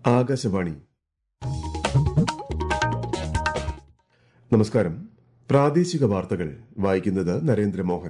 ആകാശവാണി നമസ്കാരം പ്രാദേശിക വാർത്തകൾ വായിക്കുന്നത് നരേന്ദ്രമോഹൻ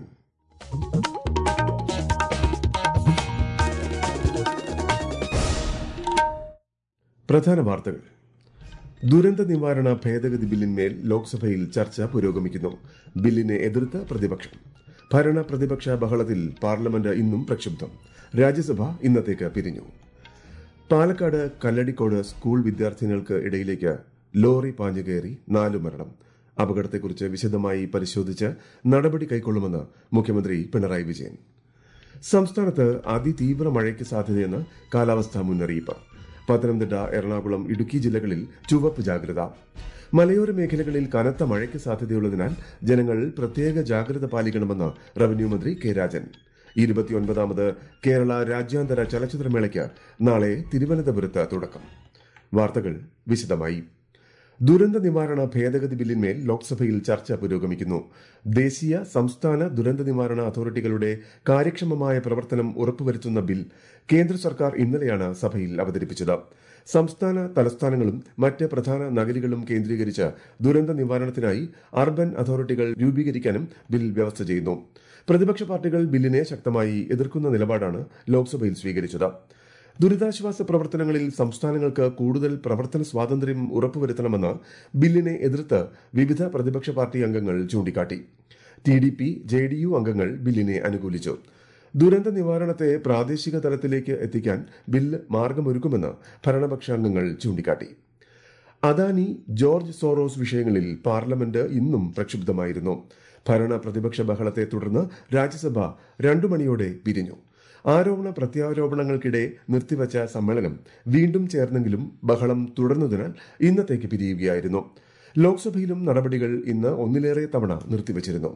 പ്രധാന വാർത്തകൾ ദുരന്ത നിവാരണ ഭേദഗതി ബില്ലിന്മേൽ ലോക്സഭയിൽ ചർച്ച പുരോഗമിക്കുന്നു ബില്ലിനെ എതിർത്ത് പ്രതിപക്ഷം ഭരണ പ്രതിപക്ഷ ബഹളത്തിൽ പാർലമെന്റ് ഇന്നും പ്രക്ഷുബ്ധം രാജ്യസഭ ഇന്നത്തേക്ക് പിരിഞ്ഞു പാലക്കാട് കല്ലടിക്കോട് സ്കൂൾ വിദ്യാർത്ഥിനികൾക്ക് ഇടയിലേക്ക് ലോറി പാഞ്ഞുകയറി നാലു മരണം അപകടത്തെക്കുറിച്ച് വിശദമായി പരിശോധിച്ച് നടപടി കൈക്കൊള്ളുമെന്ന് മുഖ്യമന്ത്രി പിണറായി വിജയൻ സംസ്ഥാനത്ത് അതിതീവ്ര മഴയ്ക്ക് സാധ്യതയെന്ന് കാലാവസ്ഥാ മുന്നറിയിപ്പ് പത്തനംതിട്ട എറണാകുളം ഇടുക്കി ജില്ലകളിൽ ചുവപ്പ് ജാഗ്രത മലയോര മേഖലകളിൽ കനത്ത മഴയ്ക്ക് സാധ്യതയുള്ളതിനാൽ ജനങ്ങൾ പ്രത്യേക ജാഗ്രത പാലിക്കണമെന്ന് റവന്യൂ മന്ത്രി കെ രാജൻ ഇരുപത്തിയൊൻപതാമത് കേരള രാജ്യാന്തര ചലച്ചിത്രമേളയ്ക്ക് നാളെ തിരുവനന്തപുരത്ത് തുടക്കം വാർത്തകൾ വിശദമായി ദുരന്ത നിവാരണ ഭേദഗതി ബില്ലിന്മേൽ ലോക്സഭയിൽ ചർച്ച പുരോഗമിക്കുന്നു ദേശീയ സംസ്ഥാന ദുരന്ത നിവാരണ അതോറിറ്റികളുടെ കാര്യക്ഷമമായ പ്രവർത്തനം ഉറപ്പുവരുത്തുന്ന ബിൽ കേന്ദ്ര സർക്കാർ ഇന്നലെയാണ് സഭയിൽ അവതരിപ്പിച്ചത് സംസ്ഥാന തലസ്ഥാനങ്ങളും മറ്റ് പ്രധാന നഗരികളും കേന്ദ്രീകരിച്ച് ദുരന്ത നിവാരണത്തിനായി അർബൻ അതോറിറ്റികൾ രൂപീകരിക്കാനും ബിൽ വ്യവസ്ഥ ചെയ്യുന്നു പ്രതിപക്ഷ പാർട്ടികൾ ബില്ലിനെ ശക്തമായി എതിർക്കുന്ന നിലപാടാണ് ലോക്സഭയിൽ സ്വീകരിച്ചത് ദുരിതാശ്വാസ പ്രവർത്തനങ്ങളിൽ സംസ്ഥാനങ്ങൾക്ക് കൂടുതൽ പ്രവർത്തന സ്വാതന്ത്ര്യം ഉറപ്പുവരുത്തണമെന്ന് ബില്ലിനെ എതിർത്ത് വിവിധ പ്രതിപക്ഷ പാർട്ടി അംഗങ്ങൾ ചൂണ്ടിക്കാട്ടി T D P J D U അംഗങ്ങൾ ബില്ലിനെ അനുകൂലിച്ചു ദുരന്ത നിവാരണത്തെ പ്രാദേശിക തലത്തിലേക്ക് എത്തിക്കാൻ ബില്ല് മാർഗമൊരുക്കുമെന്ന് ഭരണപക്ഷ അംഗങ്ങൾ ചൂണ്ടിക്കാട്ടി അദാനി ജോർജ് സോറോസ് വിഷയങ്ങളിൽ പാർലമെന്റ് ഇന്നും പ്രക്ഷുബ്ധമായിരുന്നു ഭരണ പ്രതിപക്ഷ ബഹളത്തെ തുടർന്ന് രാജ്യസഭ രണ്ടു മണിയോടെ പിരിഞ്ഞു ആരോപണ പ്രത്യാരോപണങ്ങൾക്കിടെ നിർത്തിവച്ച സമ്മേളനം വീണ്ടും ചേർന്നെങ്കിലും ബഹളം തുടർന്നതിനാൽ ഇന്നത്തേക്ക് പിരിയുകയായിരുന്നു ലോക്സഭയിലും നടപടികൾ ഇന്ന് ഒന്നിലേറെ തവണ നിർത്തിവച്ചിരുന്നു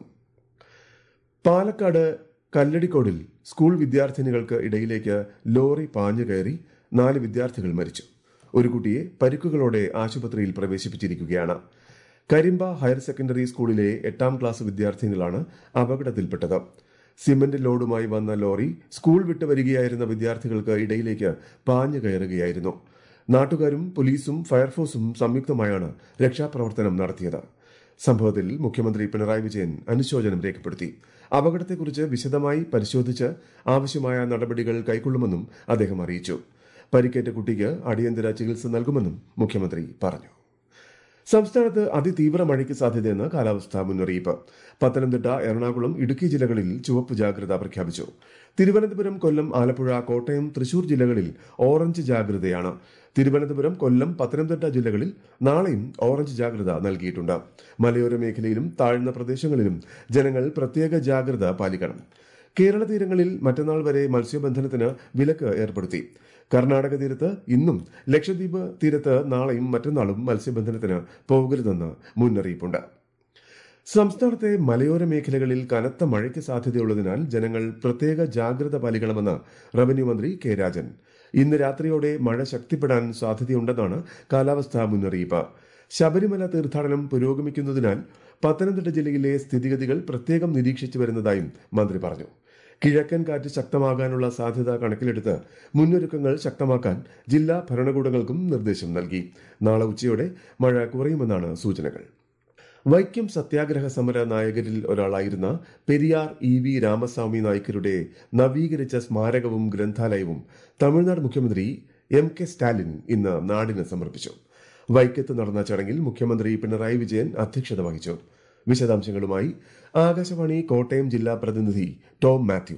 പാലക്കാട് കല്ലടിക്കോടിൽ സ്കൂൾ വിദ്യാർത്ഥിനികൾക്ക് ഇടയിലേക്ക് ലോറി പാഞ്ഞു കയറി നാല് വിദ്യാർത്ഥികൾ മരിച്ചു ഒരു കുട്ടിയെ പരിക്കുകളോടെ ആശുപത്രിയിൽ പ്രവേശിപ്പിച്ചിരിക്കുകയാണ് കരിമ്പ ഹയർ സെക്കൻഡറി സ്കൂളിലെ എട്ടാം ക്ലാസ് വിദ്യാർത്ഥിനികളാണ് അപകടത്തിൽപ്പെട്ടത് സിമന്റ് ലോഡുമായി വന്ന ലോറി സ്കൂൾ വിട്ടു വരികയായിരുന്ന വിദ്യാർത്ഥികൾക്ക് ഇടയിലേക്ക് പാഞ്ഞു കയറുകയായിരുന്നു നാട്ടുകാരും പോലീസും ഫയർഫോഴ്സും സംയുക്തമായാണ് രക്ഷാപ്രവർത്തനം നടത്തിയത് സംഭവത്തിൽ മുഖ്യമന്ത്രി പിണറായി വിജയൻ അനുശോചനം രേഖപ്പെടുത്തി അപകടത്തെക്കുറിച്ച് വിശദമായി പരിശോധിച്ച് ആവശ്യമായ നടപടികൾ കൈക്കൊള്ളുമെന്നും അദ്ദേഹം അറിയിച്ചു പരിക്കേറ്റ കുട്ടിക്ക് അടിയന്തര ചികിത്സ നൽകുമെന്നും മുഖ്യമന്ത്രി പറഞ്ഞു സംസ്ഥാനത്ത് അതിതീവ്ര മഴയ്ക്ക് സാധ്യതയെന്ന് കാലാവസ്ഥാ മുന്നറിയിപ്പ് പത്തനംതിട്ട എറണാകുളം ഇടുക്കി ജില്ലകളിൽ ചുവപ്പ് ജാഗ്രത പ്രഖ്യാപിച്ചു തിരുവനന്തപുരം കൊല്ലം ആലപ്പുഴ കോട്ടയം തൃശൂർ ജില്ലകളിൽ ഓറഞ്ച് ജാഗ്രതയാണ് തിരുവനന്തപുരം കൊല്ലം പത്തനംതിട്ട ജില്ലകളിൽ നാളെയും ഓറഞ്ച് ജാഗ്രത നൽകിയിട്ടുണ്ട് മലയോര മേഖലയിലും താഴ്ന്ന പ്രദേശങ്ങളിലും ജനങ്ങൾ പ്രത്യേക ജാഗ്രത പാലിക്കണം കേരള തീരങ്ങളിൽ മറ്റന്നാൾ വരെ മത്സ്യബന്ധനത്തിന് വിലക്ക് ഏർപ്പെടുത്തി കർണാടക തീരത്ത് ഇന്നും ലക്ഷദ്വീപ് തീരത്ത് നാളെയും മറ്റന്നാളും മത്സ്യബന്ധനത്തിന് പോകരുതെന്ന് മുന്നറിയിപ്പുണ്ട് സംസ്ഥാനത്തെ മലയോര മേഖലകളിൽ കനത്ത മഴയ്ക്ക് സാധ്യതയുള്ളതിനാൽ ജനങ്ങൾ പ്രത്യേക ജാഗ്രത പാലിക്കണമെന്ന് റവന്യൂ മന്ത്രി കെ രാജൻ ഇന്ന് രാത്രിയോടെ മഴ ശക്തിപ്പെടാൻ സാധ്യതയുണ്ടെന്നാണ് കാലാവസ്ഥാ മുന്നറിയിപ്പ് ശബരിമല തീർത്ഥാടനം പുരോഗമിക്കുന്നതിനാൽ പത്തനംതിട്ട ജില്ലയിലെ സ്ഥിതിഗതികൾ പ്രത്യേകം നിരീക്ഷിച്ചു വരുന്നതായും മന്ത്രി പറഞ്ഞു കിഴക്കൻ കാറ്റ് ശക്തമാകാനുള്ള സാധ്യത കണക്കിലെടുത്ത് മുന്നൊരുക്കങ്ങൾ ശക്തമാക്കാൻ ജില്ലാ ഭരണകൂടങ്ങൾക്കും നിർദ്ദേശം നൽകി നാളെ ഉച്ചയോടെ മഴ കുറയുമെന്നാണ് സൂചനകൾ വൈക്കം സത്യാഗ്രഹ സമര നായകരിൽ ഒരാളായിരുന്ന പെരിയാർ ഇ വി രാമസ്വാമി നായ്ക്കരുടെ നവീകരിച്ച സ്മാരകവും ഗ്രന്ഥാലയവും തമിഴ്നാട് മുഖ്യമന്ത്രി എം കെ സ്റ്റാലിൻ ഇന്ന് നാടിന് സമർപ്പിച്ചു വൈക്കത്ത് നടന്ന ചടങ്ങിൽ മുഖ്യമന്ത്രി പിണറായി വിജയൻ അധ്യക്ഷത വഹിച്ചു വിശദാംശങ്ങളുമായി ആകാശവാണി കോട്ടയം ജില്ലാ പ്രതിനിധി ടോം മാത്യു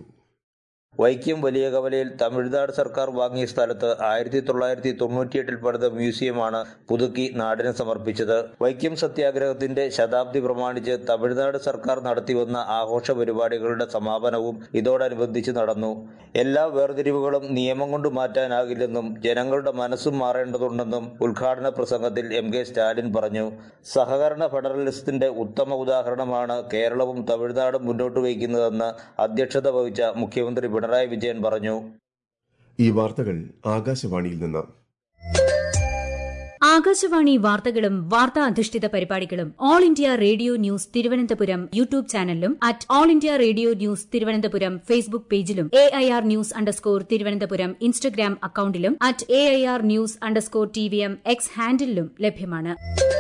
വൈക്കം വലിയ കവലയിൽ തമിഴ്നാട് സർക്കാർ വാങ്ങിയ സ്ഥലത്ത് ആയിരത്തി തൊള്ളായിരത്തി തൊണ്ണൂറ്റിയെട്ടിൽ പണിത മ്യൂസിയമാണ് പുതുക്കി നാടിന് സമർപ്പിച്ചത് വൈക്കം സത്യാഗ്രഹത്തിന്റെ ശതാബ്ദി പ്രമാണിച്ച് തമിഴ്നാട് സർക്കാർ നടത്തിവന്ന ആഘോഷ പരിപാടികളുടെ സമാപനവും ഇതോടനുബന്ധിച്ച് നടന്നു എല്ലാ വേർതിരിവുകളും നിയമം കൊണ്ട് മാറ്റാനാകില്ലെന്നും ജനങ്ങളുടെ മനസ്സും മാറേണ്ടതുണ്ടെന്നും ഉദ്ഘാടന പ്രസംഗത്തിൽ എം കെ സ്റ്റാലിൻ പറഞ്ഞു സഹകരണ ഫെഡറലിസത്തിന്റെ ഉത്തമ ഉദാഹരണമാണ് കേരളവും തമിഴ്നാടും മുന്നോട്ട് വയ്ക്കുന്നതെന്ന് അധ്യക്ഷത വഹിച്ച മുഖ്യമന്ത്രി പിണറായി വിജയൻ പറഞ്ഞു ഈ വാർത്തകൾ ആകാശവാണിയിൽ നിന്ന് ആകാശവാണി വാർത്തകളും വാർത്താ അധിഷ്ഠിത പരിപാടികളും All India Radio news Thiruvananthapuram YouTube ചാനലിലും at All India Radio news Thiruvananthapuram Facebook പേജിലും A I R news underscore Thiruvananthapuram Instagram അക്കൌണ്ടിലും at A I R news underscore T V M X ഹാൻഡിലും ലഭ്യമാണ്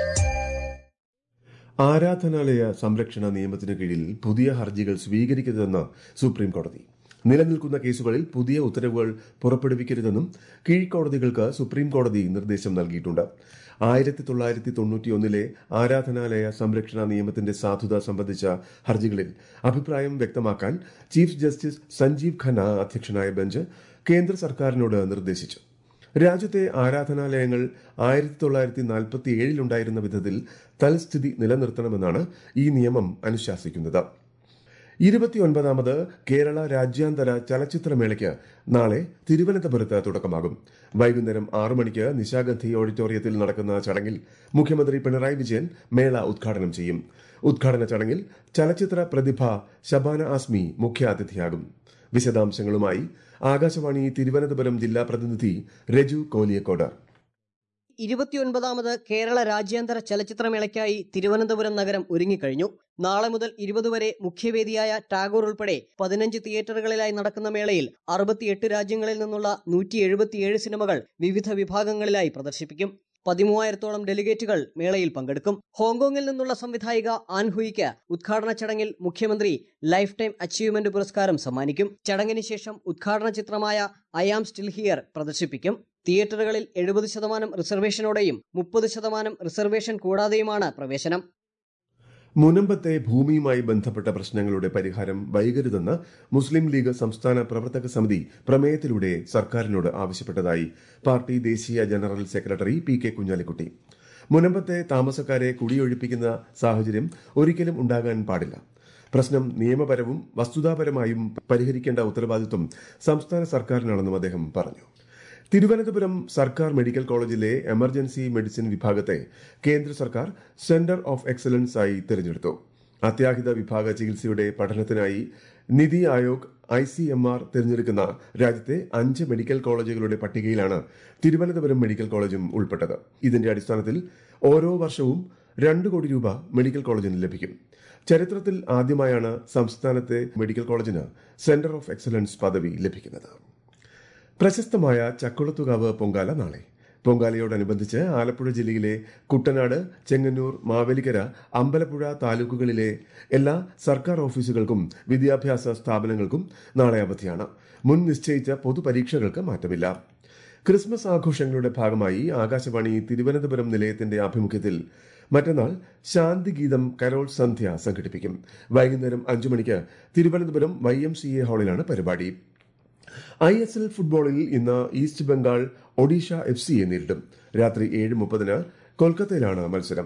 ആരാധനാലയ സംരക്ഷണ നിയമത്തിന് കീഴിൽ പുതിയ ഹർജികൾ സ്വീകരിക്കരുതെന്ന് സുപ്രീം കോടതി നിലനിൽക്കുന്ന കേസുകളിൽ പുതിയ ഉത്തരവുകൾ പുറപ്പെടുവിക്കരുതെന്നും കീഴ്ക്കോടതികൾക്ക് സുപ്രീം കോടതി നിർദ്ദേശം നൽകിയിട്ടുണ്ട് ആയിരത്തി തൊള്ളായിരത്തി തൊണ്ണൂറ്റിയൊന്നിലെ ആരാധനാലയ സംരക്ഷണ നിയമത്തിന്റെ സാധുത സംബന്ധിച്ച ഹർജികളിൽ അഭിപ്രായം വ്യക്തമാക്കാൻ ചീഫ് ജസ്റ്റിസ് സഞ്ജീവ് ഖന്ന അധ്യക്ഷനായ ബെഞ്ച് കേന്ദ്ര സർക്കാരിനോട് നിർദ്ദേശിച്ചു രാജ്യത്തെ ആരാധനാലയങ്ങൾ ആയിരത്തി തൊള്ളായിരത്തി നാൽപ്പത്തി ഏഴിലുണ്ടായിരുന്ന വിധത്തിൽ തൽസ്ഥിതി നിലനിർത്തണമെന്നാണ് ഈ നിയമം അനുശാസിക്കുന്നത് ഇരുപത്തിയൊൻപതാമത് കേരള രാജ്യാന്തര ചലച്ചിത്രമേളയ്ക്ക് നാളെ തിരുവനന്തപുരത്ത് തുടക്കമാകും വൈകുന്നേരം ആറു മണിക്ക് നിശാഗന്ധി ഓഡിറ്റോറിയത്തിൽ നടക്കുന്ന ചടങ്ങിൽ മുഖ്യമന്ത്രി പിണറായി വിജയൻ മേള ഉദ്ഘാടനം ചെയ്യും ഉദ്ഘാടന ചടങ്ങിൽ ചലച്ചിത്ര പ്രതിഭ ശബാന ആസ്മി മുഖ്യാതിഥിയാകും വിശദാംശങ്ങളുമായി ആകാശവാണി തിരുവനന്തപുരം ജില്ലാ പ്രതിനിധി രജു കോലിയക്കോട് ഇരുപത്തിയൊൻപതാമത് കേരള രാജ്യാന്തര ചലച്ചിത്രമേളയ്ക്കായി തിരുവനന്തപുരം നഗരം ഒരുങ്ങിക്കഴിഞ്ഞു നാളെ മുതൽ ഇരുപത് വരെ മുഖ്യവേദിയായ ടാഗോർ ഉൾപ്പെടെ പതിനഞ്ച് തിയേറ്ററുകളിലായി നടക്കുന്ന മേളയിൽ അറുപത്തിയെട്ട് രാജ്യങ്ങളിൽ നിന്നുള്ള നൂറ്റി എഴുപത്തിയേഴ് സിനിമകൾ വിവിധ വിഭാഗങ്ങളിലായി പ്രദർശിപ്പിക്കും പതിമൂവായിരത്തോളം ഡെലിഗേറ്റുകൾ മേളയിൽ പങ്കെടുക്കും ഹോങ്കോങ്ങിൽ നിന്നുള്ള സംവിധായിക ആൻ ഹുയിക്ക് ഉദ്ഘാടന ചടങ്ങിൽ മുഖ്യമന്ത്രി ലൈഫ് ടൈം അച്ചീവ്മെന്റ് പുരസ്കാരം സമ്മാനിക്കും ചടങ്ങിന് ശേഷം ഉദ്ഘാടന ചിത്രമായ ഐ ആം സ്റ്റിൽ ഹിയർ പ്രദർശിപ്പിക്കും തിയേറ്ററുകളിൽ എഴുപത് ശതമാനം റിസർവേഷനോടെയും മുപ്പത് ശതമാനം റിസർവേഷൻ കൂടാതെയുമാണ് പ്രവേശനം മുനമ്പത്തെ ഭൂമിയുമായി ബന്ധപ്പെട്ട പ്രശ്നങ്ങളുടെ പരിഹാരം വൈകരുതെന്ന് മുസ്ലിം ലീഗ് സംസ്ഥാന പ്രവർത്തക സമിതി പ്രമേയത്തിലൂടെ സർക്കാരിനോട് ആവശ്യപ്പെട്ടതായി പാർട്ടി ദേശീയ general secretary P K Kunhalikutty മുനമ്പത്തെ താമസക്കാരെ കുടിയൊഴിപ്പിക്കുന്ന സാഹചര്യം ഒരിക്കലും ഉണ്ടാകാൻ പാടില്ല പ്രശ്നം നിയമപരവും വസ്തുതാപരമായും പരിഹരിക്കേണ്ട ഉത്തരവാദിത്വം സംസ്ഥാന സർക്കാരിനാണെന്നും അദ്ദേഹം പറഞ്ഞു തിരുവനന്തപുരം സർക്കാർ മെഡിക്കൽ കോളേജിലെ എമർജൻസി മെഡിസിൻ വിഭാഗത്തെ കേന്ദ്ര സർക്കാർ സെന്റർ ഓഫ് എക്സലൻസ് ആയി തിരഞ്ഞെടുത്തു അത്യാഹിത വിഭാഗ ചികിത്സയുടെ പഠനത്തിനായി NITI Aayog I C M R തിരഞ്ഞെടുക്കുന്ന രാജ്യത്തെ അഞ്ച് മെഡിക്കൽ കോളേജുകളുടെ പട്ടികയിലാണ് തിരുവനന്തപുരം മെഡിക്കൽ കോളേജും ഉൾപ്പെട്ടത് ഇതിന്റെ അടിസ്ഥാനത്തിൽ ഓരോ വർഷവും രണ്ട് കോടി രൂപ മെഡിക്കൽ കോളേജിന് ലഭിക്കും ചരിത്രത്തിൽ ആദ്യമായാണ് സംസ്ഥാനത്തെ മെഡിക്കൽ കോളേജിന് സെന്റർ ഓഫ് എക്സലൻസ് പദവി ലഭിക്കുന്നത് പ്രശസ്തമായ ചക്കുളത്തുകാവ് പൊങ്കാല നാളെ പൊങ്കാലയോടനുബന്ധിച്ച് ആലപ്പുഴ ജില്ലയിലെ കുട്ടനാട് ചെങ്ങന്നൂർ മാവേലിക്കര അമ്പലപ്പുഴ താലൂക്കുകളിലെ എല്ലാ സർക്കാർ ഓഫീസുകൾക്കും വിദ്യാഭ്യാസ സ്ഥാപനങ്ങൾക്കും നാളെ അവധിയാണ് മുൻ നിശ്ചയിച്ച പൊതുപരീക്ഷകൾക്ക് മാറ്റമില്ല ക്രിസ്മസ് ആഘോഷങ്ങളുടെ ഭാഗമായി ആകാശവാണി തിരുവനന്തപുരം നിലയത്തിന്റെ ആഭിമുഖ്യത്തിൽ മറ്റന്നാൾ ശാന്തിഗീതം കരോൾ സന്ധ്യ സംഘടിപ്പിക്കും വൈകുന്നേരം അഞ്ചു മണിക്ക് Thiruvananthapuram Y M C A ഹാളിലാണ് പരിപാടി ഐ എസ് എൽ ഫുട്ബോളിൽ ഇന്ന് ഈസ്റ്റ് ബംഗാൾ ഒഡീഷ എഫ് സിയെ നേരിടും രാത്രി ഏഴ് മുപ്പതിന് കൊൽക്കത്തയിലാണ് മത്സരം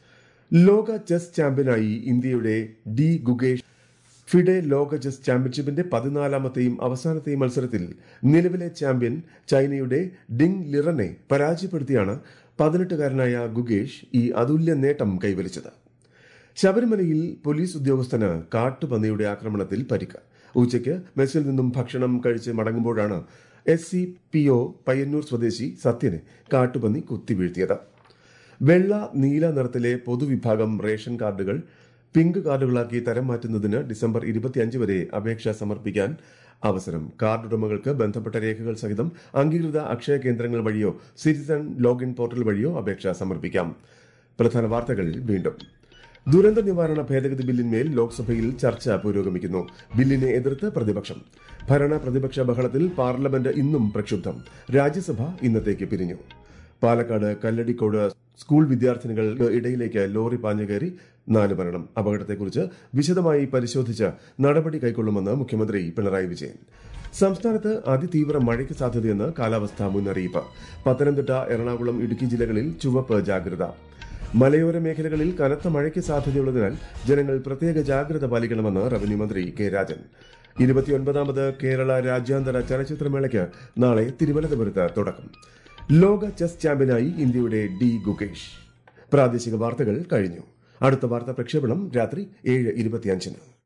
ലോക ചെസ് ചാമ്പ്യനായി ഇന്ത്യയുടെ ഡി ഗുഗേഷ് ഫിഡെ ലോക ചെസ് ചാമ്പ്യൻഷിപ്പിന്റെ പതിനാലാമത്തെയും അവസാനത്തെയും മത്സരത്തിൽ നിലവിലെ ചാമ്പ്യൻ ചൈനയുടെ ഡിങ് ലിറനെ പരാജയപ്പെടുത്തിയാണ് പതിനെട്ടുകാരനായ ഗുഗേഷ് ഈ അതുല്യ നേട്ടം കൈവരിച്ചത് ശബരിമലയിൽ പോലീസ് ഉദ്യോഗസ്ഥന് കാട്ടുപന്നിയുടെ ആക്രമണത്തിൽ പരിക്ക് ഉച്ചയ്ക്ക് മെസ്സിൽ നിന്നും ഭക്ഷണം കഴിച്ച് മടങ്ങുമ്പോഴാണ് S C P O Payyanur സ്വദേശി സത്യനെ കാട്ടുപന്നി കുത്തിവീഴ്ത്തിയത് വെള്ള നീല നിറത്തിലെ പൊതുവിഭാഗം റേഷൻ കാർഡുകൾ പിങ്ക് കാർഡുകളാക്കി തരം മാറ്റുന്നതിന് ഡിസംബർ ഇരുപത്തിയഞ്ച് വരെ അപേക്ഷ സമർപ്പിക്കാൻ അവസരം കാർഡ് ഉടമകൾക്ക് ബന്ധപ്പെട്ട രേഖകൾ സഹിതം അംഗീകൃത അക്ഷയ കേന്ദ്രങ്ങൾ വഴിയോ സിറ്റിസൺ ലോഗിൻ പോർട്ടൽ വഴിയോ അപേക്ഷ സമർപ്പിക്കാം പ്രധാന വാർത്തകൾ വീണ്ടും ദുരന്ത നിവാരണ ഭേദഗതി ബില്ലിന്മേൽ ലോക്സഭയിൽ ചർച്ച പുരോഗമിക്കുന്നു ബില്ലിനെ എതിർത്ത് പ്രതിപക്ഷം ഭരണ പ്രതിപക്ഷ ബഹളത്തിൽ പാർലമെന്റ് ഇന്നും പ്രക്ഷുബ്ധം രാജ്യസഭ ഇന്നത്തേക്ക് പിരിഞ്ഞു പാലക്കാട് കല്ലടിക്കോട് സ്കൂൾ വിദ്യാർത്ഥിനികൾക്ക് ഇടയിലേക്ക് ലോറി പാഞ്ഞു കയറി നാല് മരണം അപകടത്തെക്കുറിച്ച് വിശദമായി പരിശോധിച്ച് നടപടി കൈക്കൊള്ളുമെന്ന് മുഖ്യമന്ത്രി പിണറായി വിജയൻ സംസ്ഥാനത്ത് അതിതീവ്ര മഴയ്ക്ക് സാധ്യതയെന്ന് കാലാവസ്ഥാ മുന്നറിയിപ്പ് പത്തനംതിട്ട എറണാകുളം ഇടുക്കി ജില്ലകളിൽ ചുവപ്പ് ജാഗ്രത മലയോര മേഖലകളിൽ കനത്ത മഴയ്ക്ക് സാധ്യതയുള്ളതിനാൽ ജനങ്ങൾ പ്രത്യേക ജാഗ്രത പാലിക്കണമെന്ന് റവന്യൂ മന്ത്രി കെ രാജൻ ഇരുപത്തിയൊൻപതാമത് കേരള രാജ്യാന്തര ചലച്ചിത്രമേളയ്ക്ക് നാളെ തിരുവനന്തപുരത്ത് തുടക്കം ലോക ചെസ് ചാമ്പ്യനായി ഇന്ത്യയുടെ ഡി ഗുകേഷ് പ്രാദേശിക വാർത്തകൾ കഴിഞ്ഞു അടുത്ത വാർത്താ പ്രക്ഷേപണം രാത്രി ഏഴ് ഇരുപത്തിയഞ്ചിന്